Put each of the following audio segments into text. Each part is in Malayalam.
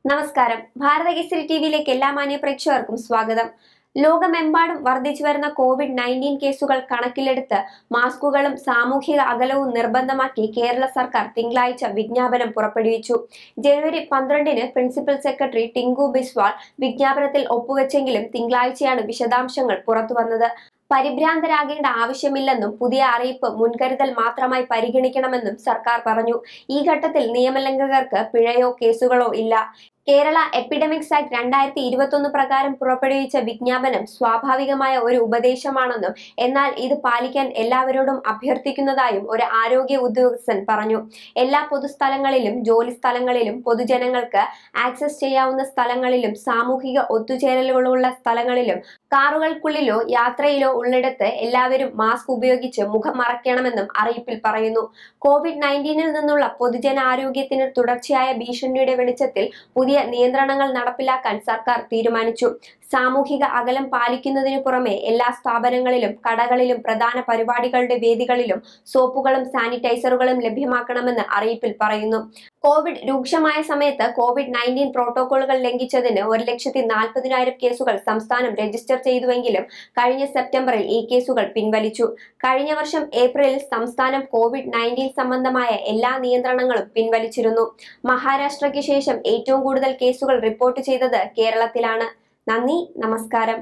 നമസ്കാരം ഭാരതകേസരി ടിവിയിലേക്ക് എല്ലാ മാന്യ പ്രേക്ഷകർക്കും സ്വാഗതം ലോകമെമ്പാടും വർദ്ധിച്ചു വരുന്ന കോവിഡ് നയൻറ്റീൻ കേസുകൾ കണക്കിലെടുത്ത് മാസ്കുകളും സാമൂഹിക അകലവും നിർബന്ധമാക്കി കേരള സർക്കാർ തിങ്കളാഴ്ച വിജ്ഞാപനം പുറപ്പെടുവിച്ചു ജനുവരി പന്ത്രണ്ടിന് പ്രിൻസിപ്പൽ സെക്രട്ടറി ടിങ്കു ബിസ്വാൾ വിജ്ഞാപനത്തിൽ ഒപ്പുവെച്ചെങ്കിലും തിങ്കളാഴ്ചയാണ് വിശദാംശങ്ങൾ പുറത്തുവന്നത് പരിഭ്രാന്തരാകേണ്ട ആവശ്യമില്ലെന്നും പുതിയ അറിയിപ്പ് മുൻകരുതൽ മാത്രമായി പരിഗണിക്കണമെന്നും സർക്കാർ പറഞ്ഞു ഈ ഘട്ടത്തിൽ നിയമലംഘകർക്ക് പിഴയോ കേസുകളോ ഇല്ല കേരള എപ്പിഡമിക്സ് ആക്ട് രണ്ടായിരത്തി ഇരുപത്തൊന്ന് പ്രകാരം പുറപ്പെടുവിച്ച വിജ്ഞാപനം സ്വാഭാവികമായ ഒരു ഉപദേശമാണെന്നും എന്നാൽ ഇത് പാലിക്കാൻ എല്ലാവരോടും അഭ്യർത്ഥിക്കുന്നതായും ഒരു ആരോഗ്യ ഉദ്യോഗസ്ഥൻ പറഞ്ഞു എല്ലാ പൊതുസ്ഥലങ്ങളിലും ജോലി സ്ഥലങ്ങളിലും പൊതുജനങ്ങൾക്ക് ആക്സസ് ചെയ്യാവുന്ന സ്ഥലങ്ങളിലും സാമൂഹിക ഒത്തുചേരലുകളുള്ള സ്ഥലങ്ങളിലും കാറുകൾക്കുള്ളിലോ യാത്രയിലോ ഉള്ളിടത്ത് എല്ലാവരും മാസ്ക് ഉപയോഗിച്ച് മുഖം മറയ്ക്കണമെന്നും അറിയിപ്പിൽ പറയുന്നു കോവിഡ് നയൻറ്റീനിൽ നിന്നുള്ള പൊതുജനാരോഗ്യത്തിന് തുടർച്ചയായ ഭീഷണിയുടെ വെളിച്ചത്തിൽ പുതിയ നിയന്ത്രണങ്ങൾ നടപ്പിലാക്കാൻ സർക്കാർ തീരുമാനിച്ചു സാമൂഹിക അകലം പാലിക്കുന്നതിനു പുറമെ എല്ലാ സ്ഥാപനങ്ങളിലും കടകളിലും പ്രധാന പരിപാടികളുടെ വേദികളിലും സോപ്പുകളും സാനിറ്റൈസറുകളും ലഭ്യമാക്കണമെന്ന് അറിയിപ്പിൽ പറയുന്നു കോവിഡ് രൂക്ഷമായ സമയത്ത് കോവിഡ് നയൻറ്റീൻ പ്രോട്ടോകോളുകൾ ലംഘിച്ചതിന് ഒരു ലക്ഷത്തി നാൽപ്പതിനായിരം കേസുകൾ സംസ്ഥാനം രജിസ്റ്റർ ചെയ്തുവെങ്കിലും കഴിഞ്ഞ സെപ്റ്റംബറിൽ ഈ കേസുകൾ പിൻവലിച്ചു കഴിഞ്ഞ വർഷം ഏപ്രിലിൽ സംസ്ഥാനം കോവിഡ് നയൻറ്റീൻ സംബന്ധമായ എല്ലാ നിയന്ത്രണങ്ങളും പിൻവലിച്ചിരുന്നു മഹാരാഷ്ട്രയ്ക്ക് ശേഷം ഏറ്റവും കൂടുതൽ കേസുകൾ റിപ്പോർട്ട് ചെയ്തത് കേരളത്തിലാണ് നന്ദി നമസ്കാരം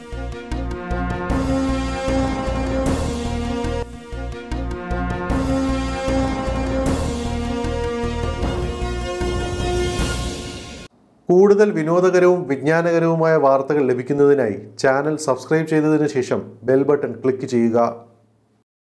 കൂടുതൽ വിനോദകരവും വിജ്ഞാനകരവുമായ വാർത്തകൾ ലഭിക്കുന്നതിനായി ചാനൽ സബ്സ്ക്രൈബ് ചെയ്തതിനു ശേഷം ബെൽ ബട്ടൺ ക്ലിക്ക് ചെയ്യുക